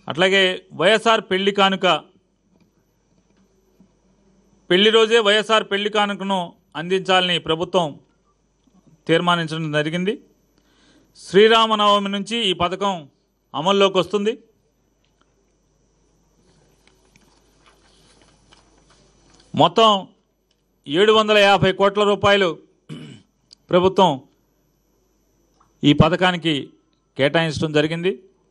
అట్లాగే వైఎస్ఆర్ పెళ్లి కానుక పెళ్లి రోజే వైఎస్ఆర్ పెళ్లి కానుకను అందించాలని ప్రభుత్వం తీర్మానించడం జరిగింది శ్రీరామనవమి నుంచి ఈ పథకం అమల్లోకి వస్తుంది మొత్తం ఏడు వందల యాభై కోట్ల రూపాయలు ప్రభుత్వం ఈ పథకానికి కేటాయించడం జరిగింది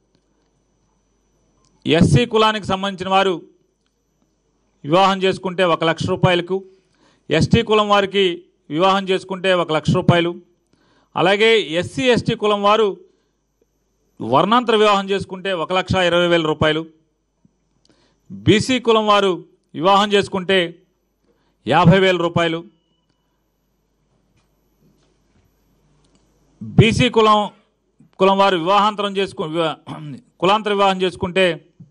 ఎస్సీ కులానికి సంబంధించిన వారు వివాహం చేసుకుంటే ఒక లక్ష రూపాయలకు ఎస్టీ కులం వారికి వివాహం చేసుకుంటే ఒక లక్ష రూపాయలు అలాగే ఎస్సీ ఎస్టీ కులం వారు వర్ణాంతర వివాహం చేసుకుంటే ఒక లక్ష ఇరవై వేల రూపాయలు బీసీ కులం వారు వివాహం చేసుకుంటే యాభై వేల రూపాయలు బీసీ కులం కులం వారు వివాహాంతరం చేసుకు వివా- కులాంతర వివాహం చేసుకుంటే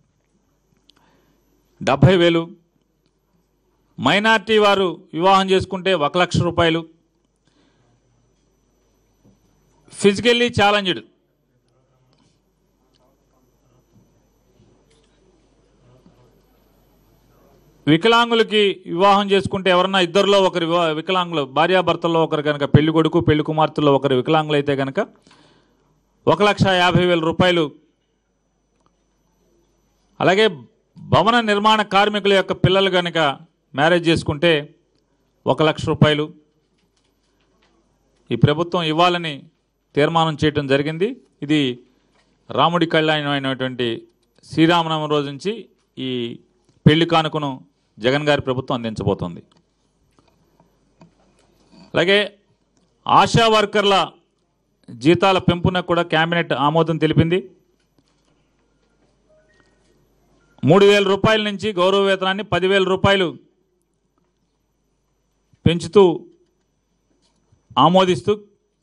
డెబ్భై వేలు మైనార్టీ వారు వివాహం చేసుకుంటే ఒక లక్ష రూపాయలు ఫిజికల్లీ ఛాలెంజ్డ్ వికలాంగులకి వివాహం చేసుకుంటే ఎవరన్నా ఇద్దరిలో ఒకరు వివా వికలాంగులు భార్యాభర్తల్లో ఒకరు కనుక పెళ్లి కొడుకు పెళ్లి కుమార్తెల్లో ఒకరు వికలాంగులు అయితే కనుక ఒక లక్ష యాభై వేల రూపాయలు అలాగే భవన నిర్మాణ కార్మికుల యొక్క పిల్లలు కనుక మ్యారేజ్ చేసుకుంటే ఒక లక్ష రూపాయలు ఈ ప్రభుత్వం ఇవ్వాలని తీర్మానం చేయటం జరిగింది ఇది రాముడి కళ్యాణం అయినటువంటి శ్రీరామనవమి రోజు నుంచి ఈ పెళ్లి కానుకను జగన్ గారి ప్రభుత్వం అందించబోతోంది అలాగే ఆశా వర్కర్ల జీతాల పెంపునకు కూడా కేబినెట్ ఆమోదం తెలిపింది మూడు వేల రూపాయల నుంచి గౌరవ వేతనాన్ని పదివేల రూపాయలు పెంచుతూ ఆమోదిస్తూ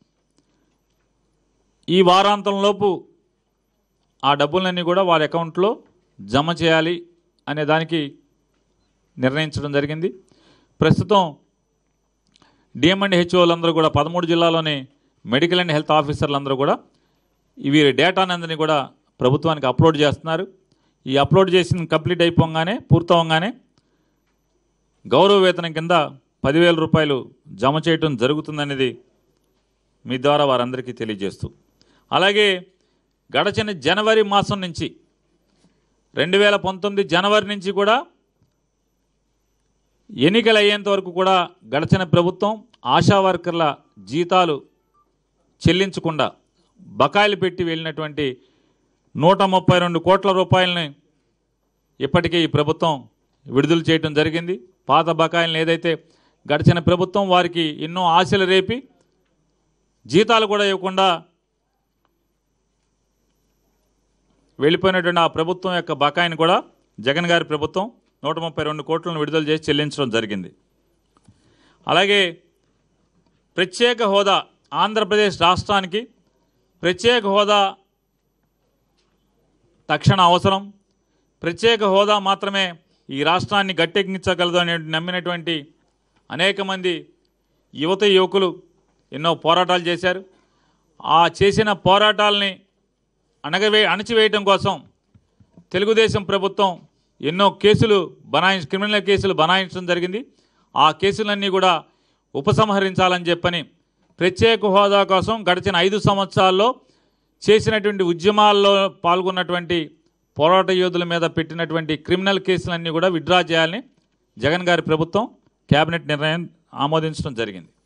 ఈ వారాంతంలోపు ఆ డబ్బులన్నీ కూడా వారి అకౌంట్లో జమ చేయాలి అనే దానికి నిర్ణయించడం జరిగింది ప్రస్తుతం డిఎం అండ్ హెచ్ఓలందరూ కూడా పదమూడు జిల్లాలోని మెడికల్ అండ్ హెల్త్ ఆఫీసర్లందరూ కూడా ఈ వీరి డేటానందని కూడా ప్రభుత్వానికి అప్లోడ్ చేస్తున్నారు ఈ అప్లోడ్ చేసిన కంప్లీట్ అయిపోగానే పూర్తవగానే గౌరవ వేతనం కింద పదివేల రూపాయలు జమ చేయటం జరుగుతుందనేది మీ ద్వారా వారందరికీ తెలియజేస్తూ అలాగే గడచిన జనవరి మాసం నుంచి రెండు వేల పంతొమ్మిది జనవరి నుంచి కూడా ఎన్నికలు అయ్యేంత వరకు కూడా గడచిన ప్రభుత్వం ఆశా వర్కర్ల జీతాలు చెల్లించకుండా బకాయిలు పెట్టి వెళ్ళినటువంటి నూట ముప్పై రెండు కోట్ల రూపాయలని ఇప్పటికే ఈ ప్రభుత్వం విడుదల చేయడం జరిగింది పాత బకాయిలను ఏదైతే గడిచిన ప్రభుత్వం వారికి ఎన్నో ఆశలు రేపి జీతాలు కూడా ఇవ్వకుండా వెళ్ళిపోయినటువంటి ఆ ప్రభుత్వం యొక్క బకాయిని కూడా జగన్ గారి ప్రభుత్వం నూట ముప్పై రెండు కోట్లను విడుదల చేసి చెల్లించడం జరిగింది అలాగే ప్రత్యేక హోదా ఆంధ్రప్రదేశ్ రాష్ట్రానికి ప్రత్యేక హోదా తక్షణ అవసరం ప్రత్యేక హోదా మాత్రమే ఈ రాష్ట్రాన్ని గట్టెక్కించగలదు అని నమ్మినటువంటి అనేక మంది యువత యువకులు ఎన్నో పోరాటాలు చేశారు ఆ చేసిన పోరాటాలని అణగవే అణచివేయటం కోసం తెలుగుదేశం ప్రభుత్వం ఎన్నో కేసులు బనాయి క్రిమినల్ కేసులు బనాయించడం జరిగింది ఆ కేసులన్నీ కూడా ఉపసంహరించాలని చెప్పని ప్రత్యేక హోదా కోసం గడిచిన ఐదు సంవత్సరాల్లో చేసినటువంటి ఉద్యమాల్లో పాల్గొన్నటువంటి పోరాట యోధుల మీద పెట్టినటువంటి క్రిమినల్ కేసులన్నీ కూడా విత్డ్రా చేయాలని జగన్ గారి ప్రభుత్వం కేబినెట్ నిర్ణయం ఆమోదించడం జరిగింది